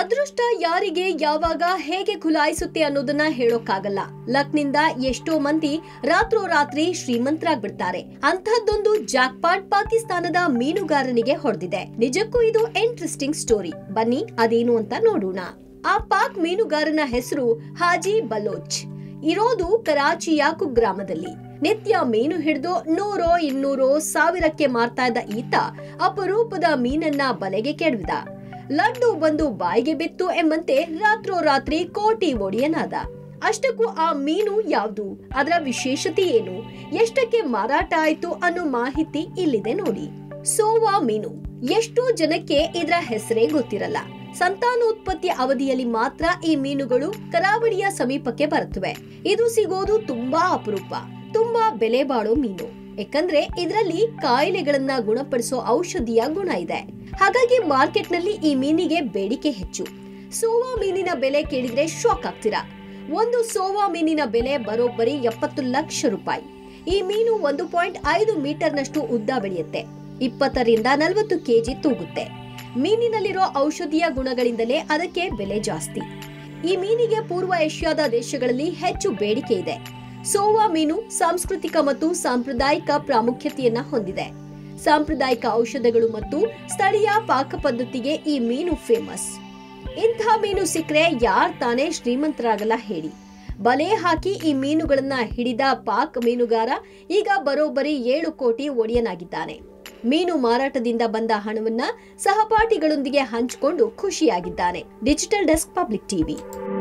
ಅದೃಷ್ಟ ಯಾರಿಗೆ ಯಾವಾಗ ಹೇಗೆ ಖುಲಾಯಿಸುತ್ತೆ ಅನ್ನೋದನ್ನ ಹೇಳೋಕ್ಕಾಗಲ್ಲ ಲಕ್ನಿಂದ ಎಷ್ಟೋ ಮಂದಿ ರಾತ್ರೋರಾತ್ರಿ ಶ್ರೀಮಂತರಾಗ್ಬಿಡ್ತಾರೆ ಅಂತಹದ್ದೊಂದು ಜಾಕ್ಪಾಟ್ ಪಾಕಿಸ್ತಾನದ ಮೀನುಗಾರನಿಗೆ ಹೊಡೆದಿದೆ ನಿಜಕ್ಕೂ ಇದು ಇಂಟ್ರೆಸ್ಟಿಂಗ್ ಸ್ಟೋರಿ ಬನ್ನಿ ಅದೇನು ಅಂತ ನೋಡೋಣ ಆ ಪಾಕ್ ಮೀನುಗಾರನ ಹೆಸರು ಹಾಜಿ ಬಲೋಚ್ ಇರೋದು ಕರಾಚಿಯ ಕುಗ್ರಾಮದಲ್ಲಿ ನಿತ್ಯ ಮೀನು ಹಿಡಿದು ನೂರೋ ಇನ್ನೂರೋ ಸಾವಿರಕ್ಕೆ ಮಾರ್ತಾ ಇದ್ದ ಈತ ಅಪರೂಪದ ಮೀನನ್ನ ಬಲೆಗೆ ಕೆಡವಿದ ಲಡ್ಡು ಬಂದು ಬಾಯಿಗೆ ಬಿತ್ತು ಎಂಬಂತೆ ರಾತ್ರೋರಾತ್ರಿ ಕೋಟಿ ಒಡೆಯನಾದ ಅಷ್ಟಕ್ಕೂ ಆ ಮೀನು ಯಾವುದು ಅದರ ವಿಶೇಷತೆ ಏನು ಎಷ್ಟಕ್ಕೆ ಮಾರಾಟ ಆಯ್ತು ಅನ್ನೋ ಮಾಹಿತಿ ಇಲ್ಲಿದೆ ನೋಡಿ ಸೋವಾ ಮೀನು ಎಷ್ಟೋ ಜನಕ್ಕೆ ಇದರ ಹೆಸರೇ ಗೊತ್ತಿರಲ್ಲ ಸಂತಾನೋತ್ಪತ್ತಿ ಅವಧಿಯಲ್ಲಿ ಮಾತ್ರ ಈ ಮೀನುಗಳು ಕರಾವಳಿಯ ಸಮೀಪಕ್ಕೆ ಬರುತ್ತವೆ ಇದು ಸಿಗೋದು ತುಂಬಾ ಅಪರೂಪ ತುಂಬಾ ಬೆಲೆ ಬಾಳೋ ಮೀನು ಯಾಕಂದ್ರೆ ಇದರಲ್ಲಿ ಕಾಯಿಲೆಗಳನ್ನ ಗುಣಪಡಿಸೋ ಔಷಧಿಯ ಗುಣ ಇದೆ ಹಾಗಾಗಿ ಮಾರ್ಕೆಟ್ನಲ್ಲಿ ಈ ಮೀನಿಗೆ ಬೇಡಿಕೆ ಹೆಚ್ಚು ಸೋವಾ ಮೀನಿನ ಬೆಲೆ ಕೇಳಿದ್ರೆ ಶಾಕ್ ಆಗ್ತೀರಾ ಒಂದು ಸೋವಾ ಮೀನಿನ ಬೆಲೆ ಬರೋಬ್ಬರಿ ಎಪ್ಪತ್ತು ಲಕ್ಷ ರೂಪಾಯಿ ಈ ಮೀನು ಒಂದು ಪಾಯಿಂಟ್ ಐದು ಮೀಟರ್ನಷ್ಟು ಉದ್ದ ಬೆಳೆಯುತ್ತೆ ಇಪ್ಪತ್ತರಿಂದ ನಲವತ್ತು ಕೆಜಿ ತೂಗುತ್ತೆ ಮೀನಿನಲ್ಲಿರೋ ಔಷಧೀಯ ಗುಣಗಳಿಂದಲೇ ಅದಕ್ಕೆ ಬೆಲೆ ಜಾಸ್ತಿ ಈ ಮೀನಿಗೆ ಪೂರ್ವ ಏಷ್ಯಾದ ದೇಶಗಳಲ್ಲಿ ಹೆಚ್ಚು ಬೇಡಿಕೆ ಇದೆ ಸೋವಾ ಮೀನು ಸಾಂಸ್ಕೃತಿಕ ಮತ್ತು ಸಾಂಪ್ರದಾಯಿಕ ಪ್ರಾಮುಖ್ಯತೆಯನ್ನ ಹೊಂದಿದೆ ಸಾಂಪ್ರದಾಯಿಕ ಔಷಧಗಳು ಮತ್ತು ಸ್ಥಳೀಯ ಪಾಕ ಪದ್ಧತಿಗೆ ಈ ಮೀನು ಫೇಮಸ್ ಇಂಥ ಮೀನು ಸಿಕ್ಕರೆ ಯಾರ್ ತಾನೇ ಶ್ರೀಮಂತರಾಗಲ್ಲ ಹೇಳಿ ಬಲೆ ಹಾಕಿ ಈ ಮೀನುಗಳನ್ನ ಹಿಡಿದ ಪಾಕ್ ಮೀನುಗಾರ ಈಗ ಬರೋಬ್ಬರಿ ಏಳು ಕೋಟಿ ಒಡೆಯನಾಗಿದ್ದಾನೆ ಮೀನು ಮಾರಾಟದಿಂದ ಬಂದ ಹಣವನ್ನ ಸಹಪಾಠಿಗಳೊಂದಿಗೆ ಹಂಚಿಕೊಂಡು ಖುಷಿಯಾಗಿದ್ದಾನೆ ಡಿಜಿಟಲ್ ಡೆಸ್ಕ್ ಪಬ್ಲಿಕ್ ಟಿವಿ